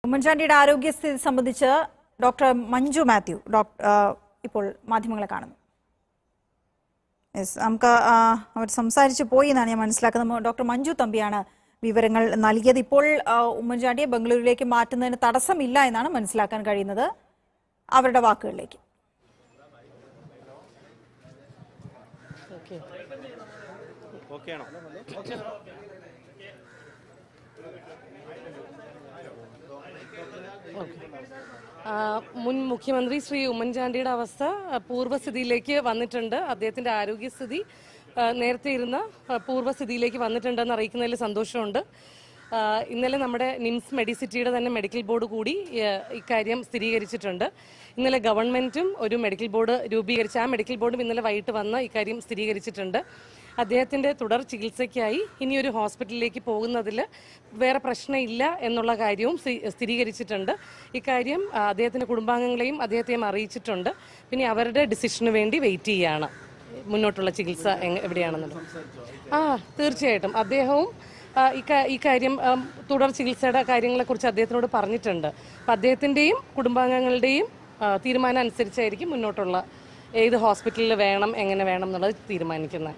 ഉമ്മൻചാണ്ടിയുടെ ആരോഗ്യസ്ഥിതി സംബന്ധിച്ച് ഡോക്ടർ മഞ്ജു മാത്യു ഡോക്- ആ, ഇപ്പോൾ മാധ്യമങ്ങളെ കാണുന്നു യെസ് നമുക്ക് ആ, അവർ സംസാരിച്ചു പോയി എന്നാണ് ഞാൻ മനസ്സിലാക്കുന്നത് ഡോക്ടർ മഞ്ജു തമ്പിയാണ് വിവരങ്ങൾ നൽകിയത് ഇപ്പോൾ ആ, ഉമ്മൻചാണ്ടിയെ ബംഗളൂരുവിലേക്ക് മാറ്റുന്നതിന് തടസ്സമില്ല എന്നാണ് മനസ്സിലാക്കാൻ കഴിയുന്നത് അവരുടെ വാക്കുകളിലേക്ക് ഓക്കെ ആണോ ആ, മുൻ മുഖ്യമന്ത്രി ശ്രീ ഉമ്മൻചാണ്ടിയുടെ അവസ്ഥ ആ, പൂർവ്വസ്ഥിതിയിലേക്ക് വന്നിട്ടുണ്ട് അദ്ദേഹത്തിന്റെ ആരോഗ്യസ്ഥിതി ആ, നേരത്തെ ഇരുന്ന ആ, പൂർവ്വസ്ഥിതിയിലേക്ക് വന്നിട്ടുണ്ടെന്ന് അറിയിക്കുന്നതിൽ സന്തോഷമുണ്ട് ആ, ഇന്നലെ നമ്മുടെ നിംസ് മെഡിസിറ്റിയുടെ തന്നെ മെഡിക്കൽ ബോർഡ് കൂടി ആ, ഇക്കാര്യം സ്ഥിരീകരിച്ചിട്ടുണ്ട് ഇന്നലെ ഗവൺമെന്റും ഒരു മെഡിക്കൽ ബോർഡ് രൂപീകരിച്ച് ആ മെഡിക്കൽ ബോർഡും ഇന്നലെ വൈകിട്ട് വന്ന് ഇക്കാര്യം സ്ഥിരീകരിച്ചിട്ടുണ്ട് അദ്ദേഹത്തിന്റെ തുടർ ചികിത്സയ്ക്കായി ഇനിയൊരു ഹോസ്പിറ്റലിലേക്ക് പോകുന്നതിൽ വേറെ പ്രശ്നമില്ല എന്നുള്ള കാര്യവും സ്ഥി- സ്ഥിരീകരിച്ചിട്ടുണ്ട് ഇക്കാര്യം ആ, അദ്ദേഹത്തിന്റെ കുടുംബാംഗങ്ങളെയും അദ്ദേഹത്തെയും അറിയിച്ചിട്ടുണ്ട് പിന്നെ അവരുടെ ഡിസിഷന് വേണ്ടി വെയിറ്റ് ചെയ്യാണ് മുന്നോട്ടുള്ള ചികിത്സ എങ് എവിടെയാണെന്നുള്ളത് ആ തീർച്ചയായിട്ടും അദ്ദേഹവും ആ, ഇക്കാ- ഈ കാര്യം ആം, തുടർ ചികിത്സയുടെ കാര്യങ്ങളെക്കുറിച്ച് അദ്ദേഹത്തിനോട് പറഞ്ഞിട്ടുണ്ട് അപ്പം അദ്ദേഹത്തിൻ്റെയും കുടുംബാംഗങ്ങളുടെയും ആ, തീരുമാനം അനുസരിച്ചായിരിക്കും മുന്നോട്ടുള്ള ഏത് ഹോസ്പിറ്റലിൽ വേണം എങ്ങനെ വേണം എന്നുള്ളത് തീരുമാനിക്കുന്നത്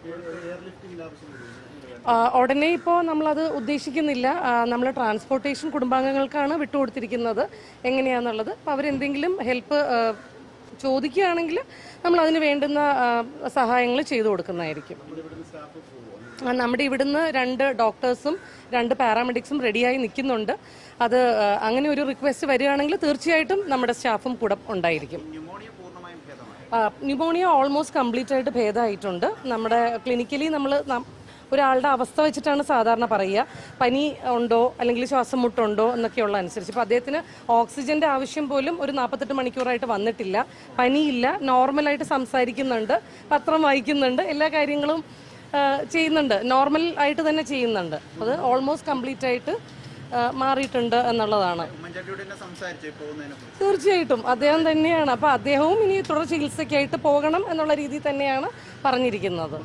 ആ, ഉടനെ ഇപ്പോൾ നമ്മളത് ഉദ്ദേശിക്കുന്നില്ല നമ്മൾ ട്രാൻസ്പോർട്ടേഷൻ കുടുംബാംഗങ്ങൾക്കാണ് വിട്ടുകൊടുത്തിരിക്കുന്നത് എങ്ങനെയാണെന്നുള്ളത് അപ്പോൾ അവരെന്തെങ്കിലും ഹെൽപ്പ് ചോദിക്കുകയാണെങ്കിൽ നമ്മൾ അതിന് വേണ്ടുന്ന സഹായങ്ങൾ ചെയ്തു കൊടുക്കുന്നതായിരിക്കും ആ, നമ്മുടെ ഇവിടുന്ന് രണ്ട് ഡോക്ടേഴ്സും രണ്ട് പാരാമെഡിക്സും റെഡിയായി നിൽക്കുന്നുണ്ട് അത് ആ, അങ്ങനെ ഒരു റിക്വസ്റ്റ് വരികയാണെങ്കിൽ തീർച്ചയായിട്ടും നമ്മുടെ സ്റ്റാഫും കൂടെ ഉണ്ടായിരിക്കും ന്യൂമോണിയ ഓൾമോസ്റ്റ് കംപ്ലീറ്റ് ആയിട്ട് ഭേദമായിട്ടുണ്ട് നമ്മുടെ ക്ലിനിക്കലി നമ്മൾ ഒരാളുടെ അവസ്ഥ വെച്ചിട്ടാണ് സാധാരണ പറയുക പനി ഉണ്ടോ അല്ലെങ്കിൽ ശ്വാസം മുട്ടുണ്ടോ എന്നൊക്കെയുള്ള അനുസരിച്ച് ഇപ്പോൾ അദ്ദേഹത്തിന് ഓക്സിജന്റെ ആവശ്യം പോലും ഒരു നാൽപ്പത്തെട്ട് മണിക്കൂറായിട്ട് വന്നിട്ടില്ല പനിയില്ല നോർമലായിട്ട് സംസാരിക്കുന്നുണ്ട് പത്രം വായിക്കുന്നുണ്ട് എല്ലാ കാര്യങ്ങളും ആ, ചെയ്യുന്നുണ്ട് നോർമൽ ആയിട്ട് തന്നെ ചെയ്യുന്നുണ്ട് അത് ഓൾമോസ്റ്റ് കംപ്ലീറ്റ് ആയിട്ട് ആ, മാറിയിട്ടുണ്ട് എന്നുള്ളതാണ് ഉമ്മൻചാണ്ടിയോട് തന്നെ സംസാരിച്ചേ പോകുന്നതിനെ കുറിച്ച് തീർച്ചയായിട്ടും അദ്ദേഹം തന്നെയാണ് അപ്പൊ അദ്ദേഹവും ഇനി തുടർ ചികിത്സയ്ക്കായിട്ട് പോകണം എന്നുള്ള രീതിയിൽ തന്നെയാണ് പറഞ്ഞിരിക്കുന്നത്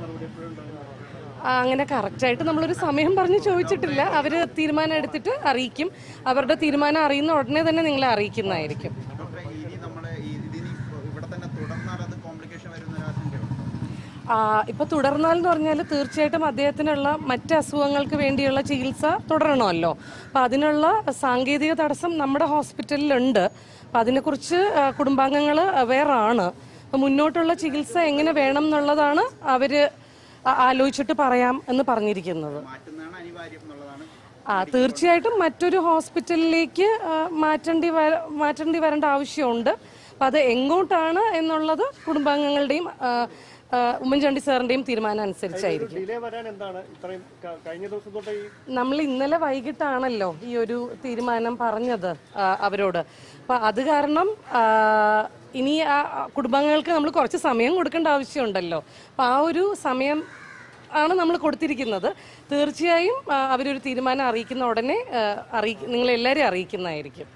ആ, അങ്ങനെ കറക്റ്റായിട്ട് നമ്മളൊരു സമയം പറഞ്ഞ് ചോദിച്ചിട്ടില്ല അവര് തീരുമാനം എടുത്തിട്ട് അറിയിക്കും അവരുടെ തീരുമാനം അറിയുന്ന ഉടനെ തന്നെ നിങ്ങളെ അറിയിക്കുന്നതായിരിക്കും ഡോക്ടറെ ഇനി നമ്മളെ ഈ ഇതിനി ഇവിടെ തന്നെ തുടർന്നാൽ അത് കോംപ്ലിക്കേഷൻ വരുന്ന ഒരു ആശങ്കയുണ്ട് ആ, ഇപ്പൊ തുടർന്നാൽ എന്ന് പറഞ്ഞാൽ തീർച്ചയായിട്ടും അദ്ദേഹത്തിനുള്ള മറ്റ് അസുഖങ്ങൾക്ക് വേണ്ടിയുള്ള ചികിത്സ തുടരണമല്ലോ അപ്പൊ അതിനുള്ള സാങ്കേതിക തടസ്സം നമ്മുടെ ഹോസ്പിറ്റലിലുണ്ട് അപ്പൊ അതിനെക്കുറിച്ച് ആ, കുടുംബാംഗങ്ങൾ അവെയറാണ് അപ്പൊ മുന്നോട്ടുള്ള ചികിത്സ എങ്ങനെ വേണം എന്നുള്ളതാണ് അവര് ആ- ആലോചിച്ചിട്ട് പറയാം എന്ന് പറഞ്ഞിരിക്കുന്നത് മാറ്റുന്നതാണ് അനിവാര്യം എന്നുള്ളതാണ് ആ തീർച്ചയായിട്ടും മറ്റൊരു ഹോസ്പിറ്റലിലേക്ക് ആ, മാറ്റേണ്ടി വര മാറ്റേണ്ടി വരേണ്ട ആവശ്യമുണ്ട് അപ്പം അത് എങ്ങോട്ടാണ് എന്നുള്ളത് കുടുംബാംഗങ്ങളുടെയും ആ, ആ, ഉമ്മൻചാണ്ടി സാറിന്റെയും തീരുമാനം അനുസരിച്ചായിരിക്കും ഡിലേ വരാൻ എന്താണ് ഇത്രയും ക- കഴിഞ്ഞ ദിവസം തൊട്ട് ഈ നമ്മൾ ഇന്നലെ വൈകിട്ടാണല്ലോ ഈ ഒരു തീരുമാനം പറഞ്ഞത് ആ, അവരോട് അപ്പൊ അത് കാരണം ആ, ഇനി ആ ആ കുടുംബാംഗങ്ങൾക്ക് നമ്മൾ കുറച്ച് സമയം കൊടുക്കേണ്ട ആവശ്യമുണ്ടല്ലോ അപ്പൊ ആ ഒരു സമയം ആണ് നമ്മൾ കൊടുത്തിരിക്കുന്നത് തീർച്ചയായും ആ, അവരൊരു തീരുമാനം അറിയിക്കുന്ന ഉടനെ ആ, അറിയി നിങ്ങളെല്ലാവരെയും അറിയിക്കുന്നതായിരിക്കും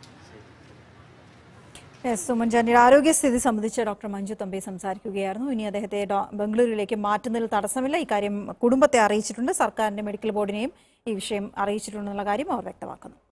യെസ് ഉമ്മൻചാണ്ടിയുടെ ആരോഗ്യസ്ഥിതി സംബന്ധിച്ച് ഡോക്ടർ മഞ്ജു തമ്പി സംസാരിക്കുകയായിരുന്നു ഇനി അദ്ദേഹത്തെ ഡോ- ബംഗളൂരുവിലേക്ക് മാറ്റുന്നതിൽ തടസ്സമില്ല ഇക്കാര്യം കുടുംബത്തെ അറിയിച്ചിട്ടുണ്ട് സർക്കാരിന്റെ മെഡിക്കൽ ബോർഡിനെയും ഈ വിഷയം അറിയിച്ചിട്ടുണ്ടെന്നുള്ള കാര്യം അവർ വ്യക്തമാക്കുന്നു